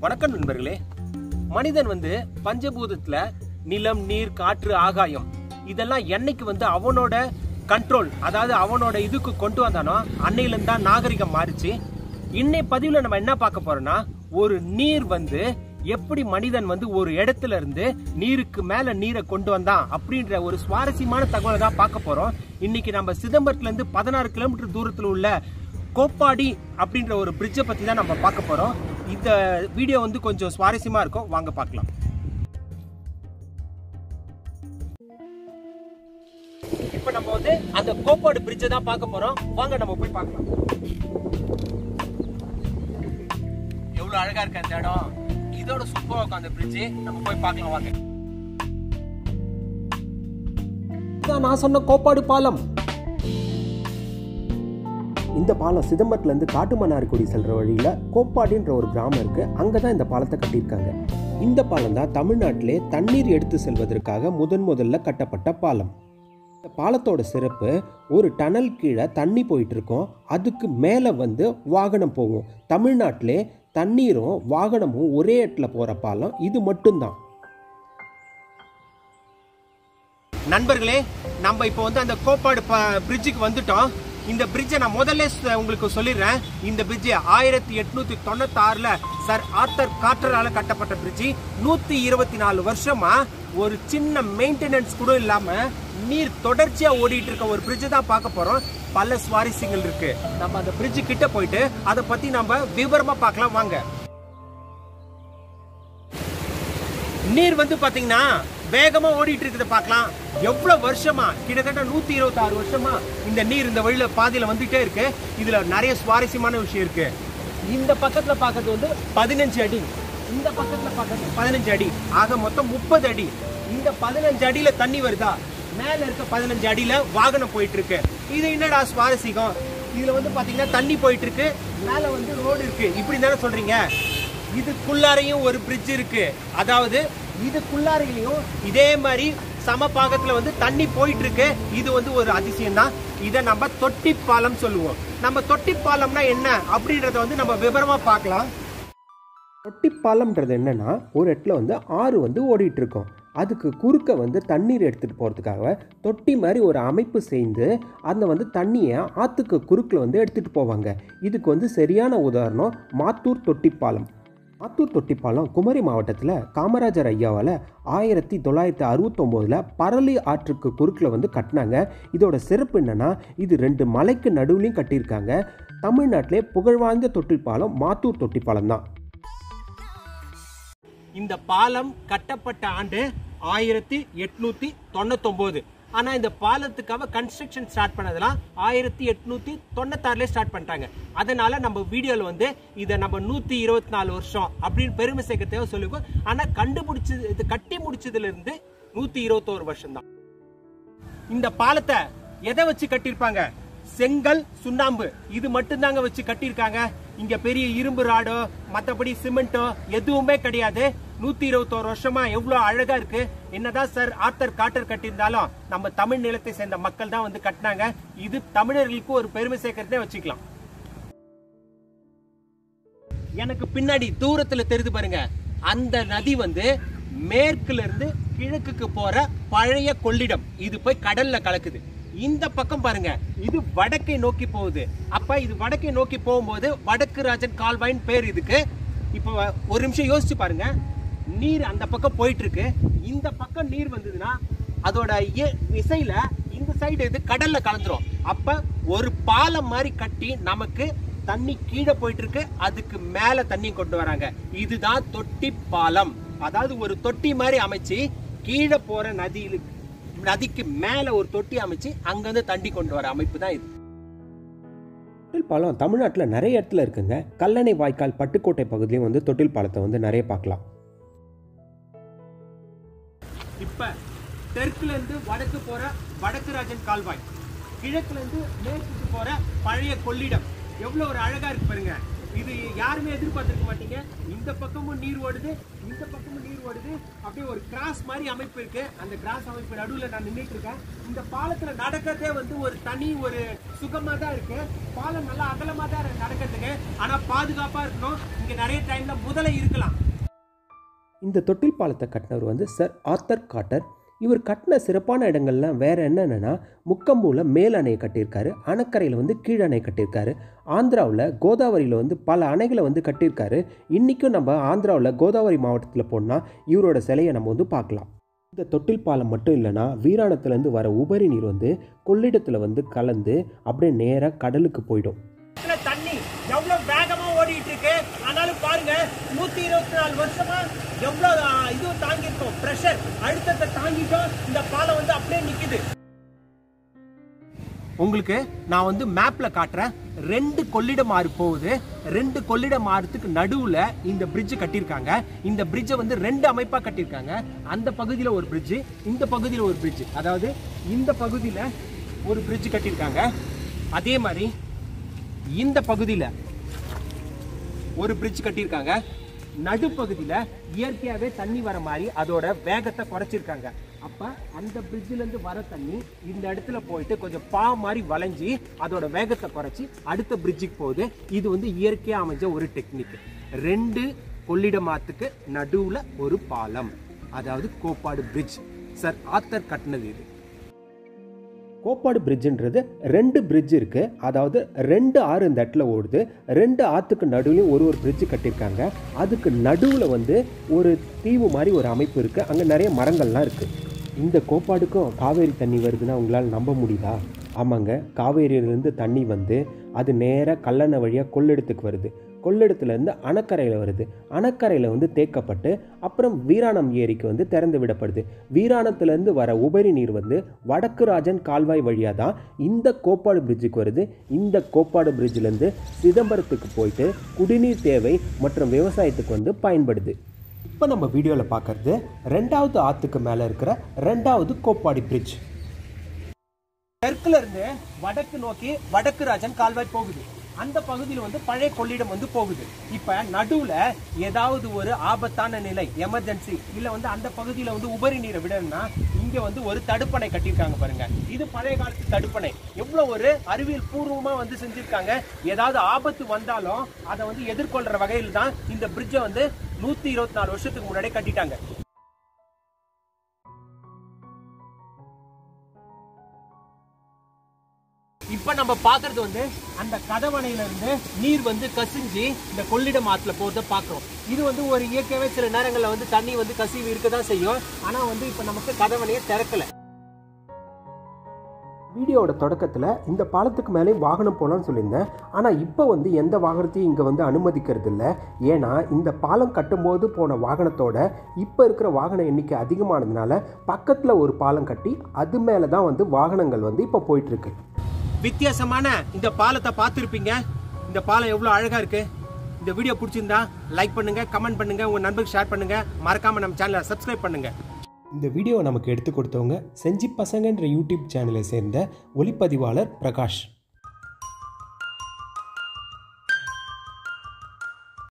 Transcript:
வணக்கம் நண்பர்களே மனிதன் வந்து பஞ்சபூதத்துல நிலம் நீர் காற்று ஆகாயம் இதெல்லாம் என்னைக்கு வந்து அவனோட கண்ட்ரோல் அதாவது அவனோட இதுக்கு கொண்டு வந்தானோ அன்னையில இருந்து தான் நாகரிகம் மாறிச்சு இன்னை பதிவுல நம்ம என்ன பார்க்க போறோம்னா ஒரு நீர் வந்து எப்படி மனிதன் வந்து ஒரு இடத்துல இருந்து நீருக்கு மேல நீரை கொண்டு வந்தான் அப்படின்ற ஒரு சுவாரஸ்யமான தகவலை தான் பார்க்க போறோம் இன்னைக்கு நம்ம சிதம்பரத்துல இருந்து பதினாறு கிலோமீட்டர் தூரத்துல உள்ள கோப்பாடி அப்படின்ற ஒரு பிரிட்ஜை பத்தி தான் நம்ம பார்க்க போறோம் இந்த வீடியோ வந்து கொஞ்சம் சுவாரஸ்யமா இருக்கும் வாங்க பார்க்கலாம் இப்போ நம்ம வந்து அந்த கோப்பாடு பிரிட்ஜை தான் பார்க்க போறோம் வாங்க நம்ம போய் பார்க்கலாம் எவ்வளவு அழகா இருக்கு அந்த இடம் இதோட சூப்பரா இருக்கும் அந்த பிரிட்ஜ் நம்ம போய் பார்க்கலாம் வாங்க இதான் நான் சொன்ன கோப்பாடு பாலம் இந்த பாலம் சிதம்பரத்துலேருந்து காட்டுமன்னார்குடி செல்கிற வழியில் கோப்பாடின்ற ஒரு கிராமம் இருக்குது அங்கே தான் இந்த பாலத்தை கட்டியிருக்காங்க இந்த பாலம் தான் தமிழ்நாட்டிலே தண்ணீர் எடுத்து செல்வதற்காக முதன் முதல்ல கட்டப்பட்ட பாலம் இந்த பாலத்தோட சிறப்பு ஒரு டனல் கீழே தண்ணி போயிட்டு இருக்கும் அதுக்கு மேலே வந்து வாகனம் போகும் தமிழ்நாட்டிலே தண்ணீரும் வாகனமும் ஒரே இடத்துல போகிற பாலம் இது மட்டும்தான் நண்பர்களே நம்ம இப்போ வந்து அந்த கோப்பாடு பிரிட்ஜுக்கு வந்துட்டோம் இந்த பிரிட்ஜை நான் முதல்ல ச- உங்களுக்கு சொல்லிடுறேன் இந்த பிரிட்ஜ் ஆயிரத்தி எட்நூத்தி தொண்ணூத்தி ஆறுல சர் ஆர்த்தர் காற்றரால கட்டப்பட்ட பிரிட்ஜ் நூத்தி இருபத்தி நாலு வருஷமா ஒரு சின்ன மெயின்டெனன்ஸ் கூட இல்லாம நீர் தொடர்ச்சியா ஓடிட்டு இருக்க ஒரு பிரிட்ஜ் தான் பார்க்க போறோம் பல சுவாரஸ்யங்கள் இருக்கு நம்ம அந்த பிரிட்ஜ் கிட்ட போயிட்டு அதை பத்தி நம்ம விவரமா பார்க்கலாம் வாங்க நீர் வந்து பாத்தீங்கன்னா வேகமா ஓடிட்டு இருக்குது பார்க்கலாம் எவ்வளவு வருஷமா கிட்டத்தட்ட நூத்தி இருபத்தி ஆறு வருஷமா இந்த நீர் இந்த வழியில பாதையில வந்துட்டே இருக்கு இதுல நிறைய சுவாரஸ்யமான விஷயம் இருக்கு இந்த பக்கத்துல பார்க்கறது வந்து பதினஞ்சு அடி இந்த பக்கத்துல பார்க்கறது பதினஞ்சு அடி ஆக மொத்தம் முப்பது அடி இந்த பதினஞ்சு அடியில தண்ணி வருதா மேல இருக்க பதினஞ்சு அடியில வாகனம் போயிட்டு இருக்கு இது என்னடா சுவாரஸ்யம் இதுல வந்து பாத்தீங்கன்னா தண்ணி போயிட்டு இருக்கு மேல வந்து ரோடு இருக்கு இப்படி தானே சொல்றீங்க இதுக்குள்ளாரையும் ஒரு பிரிட்ஜ் இருக்கு அதாவது இதுக்குள்ளாரையும் இதே மாதிரி சம பாகத்துல வந்து தண்ணி போயிட்டு இருக்கு இது வந்து ஒரு அதிசயம் தான் இதை நம்ம தொட்டி பாலம் சொல்லுவோம் நம்ம தொட்டி பாலம்னா என்ன அப்படின்றத வந்து நம்ம விவரமா பார்க்கலாம் தொட்டி பாலம்ன்றது என்னன்னா ஒரு இடத்துல வந்து ஆறு வந்து ஓடிட்டு இருக்கும் அதுக்கு குறுக்க வந்து தண்ணீர் எடுத்துகிட்டு போகிறதுக்காக தொட்டி மாதிரி ஒரு அமைப்பு செய்து அந்த வந்து தண்ணியை ஆற்றுக்கு குறுக்கில் வந்து எடுத்துகிட்டு போவாங்க இதுக்கு வந்து சரியான உதாரணம் மாத்தூர் தொட்டி பாலம் மாத்தூர் தொட்டி பாலம் குமரி மாவட்டத்தில் காமராஜர் ஐயாவால் ஆயிரத்தி தொள்ளாயிரத்தி அறுபத்தொம்போதில் பரளி ஆற்றுக்கு குறுக்கில் வந்து கட்டினாங்க இதோட சிறப்பு என்னன்னா இது ரெண்டு மலைக்கு நடுவுலையும் கட்டியிருக்காங்க தமிழ்நாட்டிலே புகழ்வாய்ந்த தொட்டி பாலம் மாத்தூர் தொட்டி பாலம் தான் இந்த பாலம் கட்டப்பட்ட ஆண்டு ஆயிரத்தி எட்நூத்தி தொண்ணூத்தொன்பது ஆனா இந்த பாலத்துக்காக கன்ஸ்ட்ரக்ஷன் ஸ்டார்ட் பண்ணதெல்லாம் ஆயிரத்தி எட்நூத்தி தொண்ணூத்தாறுல ஸ்டார்ட் பண்ணிட்டாங்க அதனால நம்ம வீடியோல வந்து இதை நம்ம நூத்தி இருபத்தி நாலு வருஷம் அப்படின்னு பெருமை சேர்க்கறதுக்காக சொல்லிருக்கோம் ஆனா கண்டுபிடிச்சது இது கட்டி முடிச்சதுல இருந்து நூத்தி இருபத்தோரு வருஷம் தான் இந்த பாலத்தை எதை வச்சு கட்டியிருப்பாங்க செங்கல் சுண்ணாம்பு இது மட்டும்தாங்க வச்சு கட்டியிருக்காங்க இங்க பெரிய இரும்பு ராடோ மத்தபடி சிமெண்டோ எதுவுமே கிடையாது நூத்தி இருபத்தோரு வருஷமா எவ்வளவு அழகா இருக்கு என்னதான் சார் ஆர்த்தர் காட்டர் கட்டியிருந்தாலும் நம்ம தமிழ் நிலத்தை சேர்ந்த மக்கள் தான் வந்து கட்டினாங்க இது தமிழர்களுக்கு ஒரு பெருமை சேர்க்கறதே வச்சுக்கலாம் எனக்கு பின்னாடி தூரத்துல தெரியுது பாருங்க அந்த நதி வந்து மேற்குல இருந்து கிழக்குக்கு போற பழைய கொள்ளிடம் இது போய் கடல்ல கலக்குது இந்த பக்கம் பாருங்க இது வடக்கை நோக்கி போகுது அப்ப இது வடக்கை நோக்கி போகும்போது வடக்கு ராஜன் கால்வாயின் பேர் இதுக்கு இப்போ ஒரு நிமிஷம் யோசிச்சு பாருங்க நீர் அந்த பக்கம் போயிட்டு இருக்கு இந்த பக்கம் நீர் வந்ததுன்னா அதோட இய- விசையில இந்த சைடு இது கடல்ல கலந்துரும் அப்ப ஒரு பாலம் மாதிரி கட்டி நமக்கு தண்ணி கீழே போயிட்டு இருக்கு அதுக்கு மேல தண்ணி கொண்டு வராங்க இதுதான் தொட்டி பாலம் அதாவது ஒரு தொட்டி மாதிரி அமைச்சு கீழே போற நதியில நதிக்கு மேல ஒரு தொட்டி அமைச்சு அங்கிருந்து தண்ணி கொண்டு வர அமைப்பு தான் இது தொட்டில் பாலம் தமிழ்நாட்டில் நிறைய இடத்துல இருக்குங்க கல்லணை வாய்க்கால் பட்டுக்கோட்டை பகுதியிலையும் வந்து தொட்டில் பாலத்தை வந்து நிறைய பார்க்கலாம் இப்ப தெற்குல இருந்து வடக்கு போற வடக்கு ராஜன் கால்வாய் கிழக்குல இருந்து மேற்குக்கு போற பழைய கொள்ளிடம் எவ்வளவு ஒரு அழகா இருக்கு பாருங்க இது யாருமே எதிர்பார்த்திருக்க மாட்டீங்க இந்த பக்கமும் நீர் ஓடுது இந்த பக்கமும் நீர் ஓடுது அப்படியே ஒரு கிராஸ் மாதிரி அமைப்பு இருக்கு அந்த கிராஸ் அமைப்பு நடுவில் நான் நின்றுட்டு இருக்கேன் இந்த பாலத்துல நடக்கிறதே வந்து ஒரு தனி ஒரு சுகமா தான் இருக்கு பாலம் நல்லா அகலமா தான் இருக்கு நடக்கிறதுக்கு ஆனா பாதுகாப்பா இருக்கணும் இங்க நிறைய டைம்ல முதலை இருக்கலாம் இந்த தொட்டில் பாலத்தை கட்டினவர் வந்து சர் ஆர்த்தர் காட்டர் இவர் கட்டின சிறப்பான இடங்கள்லாம் வேறு என்னென்னா முக்கம்பூவில் மேல் அணையை கட்டியிருக்காரு அணைக்கரையில் வந்து கீழ் அணை கட்டியிருக்காரு ஆந்திராவில் கோதாவரியில் வந்து பல அணைகளை வந்து கட்டியிருக்காரு இன்றைக்கும் நம்ம ஆந்திராவில் கோதாவரி மாவட்டத்தில் போனால் இவரோட சிலையை நம்ம வந்து பார்க்கலாம் இந்த தொட்டில் பாலம் மட்டும் இல்லைன்னா வீராணத்துலேருந்து வர உபரி நீர் வந்து கொள்ளிடத்தில் வந்து கலந்து அப்படியே நேராக கடலுக்கு போயிடும் இதுல தண்ணி எவ்வளவு வேகமா ஓடிட்டு இருக்கு ஆனாலும் பாருங்க நூத்தி இருபத்தி நாலு வருஷமா எவ்வளவு ஆ, இது தாங்கி இருக்கோம் பிரஷர் அழுத்தத்தை தாங்கிட்டோம் இந்த பாலம் வந்து அப்படியே நிக்குது உங்களுக்கு நான் வந்து மேப்ல காட்டுறேன் ரெண்டு கொள்ளிடம் ஆறு போகுது ரெண்டு கொள்ளிடம் ஆறுத்துக்கு நடுவுல இந்த பிரிட்ஜ் கட்டியிருக்காங்க இந்த பிரிட்ஜை வந்து ரெண்டு அமைப்பா கட்டியிருக்காங்க அந்த பகுதியில ஒரு பிரிட்ஜ் இந்த பகுதியில ஒரு பிரிட்ஜ் அதாவது இந்த பகுதியில ஒரு பிரிட்ஜ் கட்டியிருக்காங்க அதே மாதிரி இந்த பகுதியில் ஒரு பிரிட்ஜ் கட்டியிருக்காங்க நடுப்பகுதியில் இயற்கையாகவே தண்ணி வர மாதிரி அதோட வேகத்தை குறைச்சிருக்காங்க அப்போ அந்த பிரிட்ஜிலேருந்து வர தண்ணி இந்த இடத்துல போயிட்டு கொஞ்சம் பா மாதிரி வளைஞ்சி அதோட வேகத்தை குறைச்சி அடுத்த பிரிட்ஜுக்கு போகுது இது வந்து இயற்கையாக அமைஞ்ச ஒரு டெக்னிக் ரெண்டு கொள்ளிடமாத்துக்கு நடுவில் ஒரு பாலம் அதாவது கோப்பாடு பிரிட்ஜ் சார் ஆத்தர் கட்டினது இது கோப்பாடு பிரிட்ஜுன்றது ரெண்டு பிரிட்ஜ் இருக்குது அதாவது ரெண்டு ஆறு இந்த இடத்துல ஓடுது ரெண்டு ஆற்றுக்கு நடுவுலையும் ஒரு ஒரு பிரிட்ஜ் கட்டியிருக்காங்க அதுக்கு நடுவில் வந்து ஒரு தீவு மாதிரி ஒரு அமைப்பு இருக்குது அங்கே நிறைய மரங்கள்லாம் இருக்குது இந்த கோப்பாடுக்கும் காவேரி தண்ணி வருதுன்னா உங்களால் நம்ப முடியுதா ஆமாங்க காவேரியிலேருந்து தண்ணி வந்து அது நேராக கல்லணை வழியாக கொள்ளிடத்துக்கு வருது கொள்ளிடத்துலேருந்து அணக்கரையில் வருது அணக்கரையில் வந்து தேக்கப்பட்டு அப்புறம் வீராணம் ஏரிக்கு வந்து திறந்து விடப்படுது வீராணத்துலேருந்து வர உபரி நீர் வந்து வடக்கு ராஜன் கால்வாய் வழியாக தான் இந்த கோப்பாடு பிரிட்ஜுக்கு வருது இந்த கோப்பாடு பிரிட்ஜிலேருந்து சிதம்பரத்துக்கு போயிட்டு குடிநீர் தேவை மற்றும் விவசாயத்துக்கு வந்து பயன்படுது இப்போ நம்ம வீடியோவில் பார்க்குறது ரெண்டாவது ஆற்றுக்கு மேலே இருக்கிற ரெண்டாவது கோப்பாடி பிரிட்ஜ் தெற்குல இருந்து வடக்கு நோக்கி வடக்கு ராஜன் கால்வாய் போகுது அந்த பகுதியில் வந்து பழைய கொள்ளிடம் வந்து போகுது இப்ப நடுவுல ஏதாவது ஒரு ஆபத்தான நிலை எமர்ஜென்சி இல்ல வந்து அந்த பகுதியில வந்து உபரி நீரை விடணும்னா இங்க வந்து ஒரு தடுப்பணை கட்டியிருக்காங்க பாருங்க இது பழைய காலத்து தடுப்பணை எவ்வளவு ஒரு அறிவியல் பூர்வமா வந்து செஞ்சிருக்காங்க ஏதாவது ஆபத்து வந்தாலும் அதை வந்து எதிர்கொள்ற வகையில் தான் இந்த பிரிட்ஜை வந்து நூத்தி இருபத்தி நாலு வருஷத்துக்கு முன்னாடி கட்டிட்டாங்க இப்ப நம்ம பாக்குறது வந்து அந்த கதவணையில இருந்து நீர் வந்து கசிஞ்சு இந்த கொள்ளிடம் ஆத்துல போறத பாக்குறோம் இது வந்து ஒரு இயற்கையாவே சில நேரங்கள்ல வந்து தண்ணி வந்து கசிவு இருக்கதான் செய்யும் ஆனா வந்து இப்ப நமக்கு கதவணையை திறக்கல வீடியோவோட தொடக்கத்தில் இந்த பாலத்துக்கு மேலே வாகனம் போகலான்னு சொல்லியிருந்தேன் ஆனால் இப்போ வந்து எந்த வாகனத்தையும் இங்கே வந்து அனுமதிக்கிறது இல்லை ஏன்னா இந்த பாலம் கட்டும்போது போன வாகனத்தோட இப்போ இருக்கிற வாகன எண்ணிக்கை அதிகமானதுனால பக்கத்தில் ஒரு பாலம் கட்டி அது மேலே தான் வந்து வாகனங்கள் வந்து இப்போ போயிட்டுருக்கு வித்தியாசமான இந்த பாலத்தை பார்த்துருப்பீங்க இந்த பாலம் எவ்வளவு அழகா இருக்கு இந்த வீடியோ பிடிச்சிருந்தா லைக் பண்ணுங்க கமெண்ட் பண்ணுங்க உங்க நண்பருக்கு ஷேர் பண்ணுங்க மறக்காம நம்ம சேனலை சப்ஸ்கிரைப் பண்ணுங்க இந்த வீடியோவை நமக்கு எடுத்து கொடுத்தவங்க செஞ்சி பசங்கன்ற யூடியூப் சேனலை சேர்ந்த ஒளிப்பதிவாளர் பிரகாஷ்